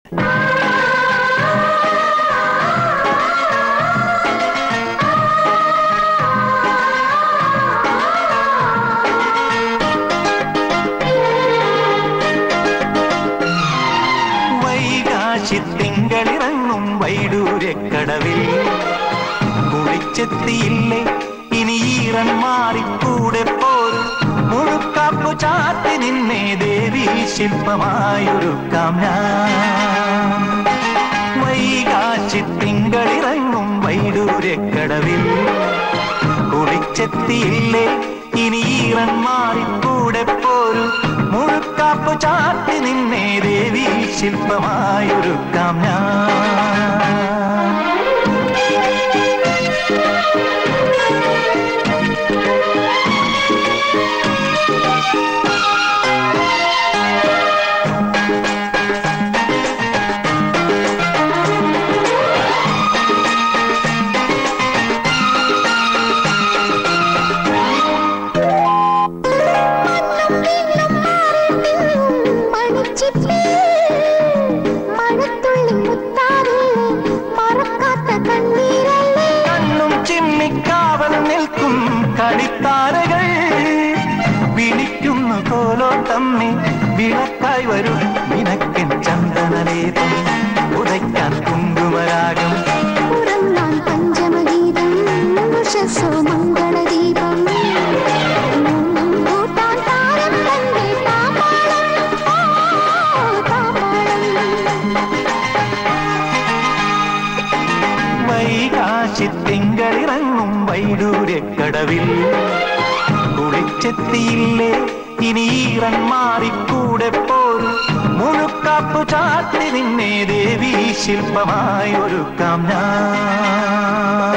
വൈകാശി തിങ്കളിറങ്ങും വൈഡൂര്യക്കടവിൽ കുളിച്ചെത്തിയില്ലേ ഇനി ഈറൻ മാറിക്കൂടെ പോരും മുഴുക്കാപ്പു ചാത്തി നിന്നെ ദേവി ശില്പമായൊരുക്കാം ഞാൻ വൈകാശി തിങ്കളിറങ്ങും വൈഡൂര്യക്കടവിൽ കുളിച്ചെത്തിയില്ലേ ഇനി ഈറൻ മാറിക്കൂടെ പോരും മുഴുക്കാപ്പു ചാത്തി നിന്നെ ദേവി ശില്പമായൊരുക്കാം ഞാൻ മണിച്ചിപ്പേ മഴത്തുള്ളി മുത്താറില്ലേ മറക്കാത്ത കണ്ണീരല്ലേ കണ്ണും ചിമ്മിക്കാവൽ നിൽക്കും കളിത്താരകൾ വിളിക്കുന്നു കോലോ തമ്മി വിളക്കായി വരും നിനക്കൻ ചന്ദനലേതം ഉദയ്ക്കാൻ കുങ്കുമരാഗം ഉറങ്ങാൻ പഞ്ചമഗീതം ഉഷസ്സോ മംഗളദീപം കൂട്ടാൻ താരം തന്റെ താമ്പാളം ഓ താമ്പാളം വൈകാശി തിങ്കളിറങ്ങും വൈഡൂര്യക്കടവിൽ കുളിച്ചെത്തിയില്ലേ ഇനി ഈറൻ മാറിക്കൂടെ പോരും മുഴുക്കാപ്പു ചാത്തി നിന്നെ ദേവി ശില്പമായി ഒരുക്കാം ഞാൻ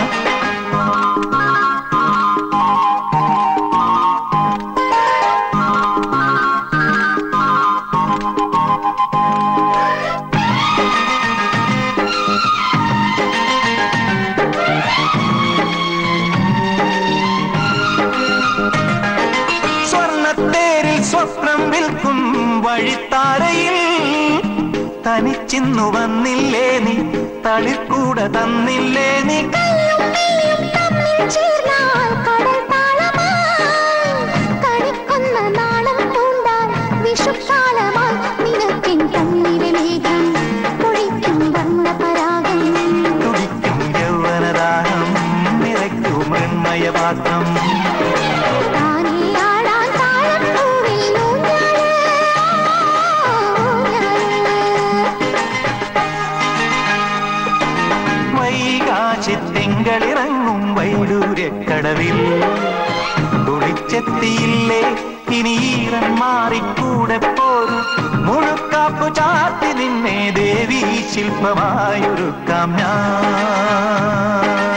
സ്വർണത്തേരിൽ സ്വപ്നം വിൽക്കും വഴിത്താരയിൽ തനിച്ചിന്നു വന്നില്ലേ നീ തളിർക്കൂട തന്നില്ലേ നീ ചേർന്നാൽ കടൽ താളമായി കണിക്കൊന്ന നാളം പൂണ്ടാൽ വിഷുക്കാലമായി നിനക്കിൻ കണ്ണിലെ മേഘം പൊഴിക്കും വർണ്ണപരാഗം തുടിക്കും യൗവനദാഹം നിറയ്ക്കൂ മൃണ്മയപാത്രം താനേ ആടാൻ താഴപ്പൂവിൽ ഊഞ്ഞാല്, ഊഞ്ഞാല്. വൈകാശി തിങ്കളിറങ്ങും വൈഡൂര്യക്കടവിൽ കുളിച്ചെത്തിയില്ലേ ഇനി ഈറൻ മാറിക്കൂടെ പോരും മുഴുക്കാപ്പു ചാത്തി നിന്നെ ദേവി ശില്പമായൊരുക്കാം ഞാൻ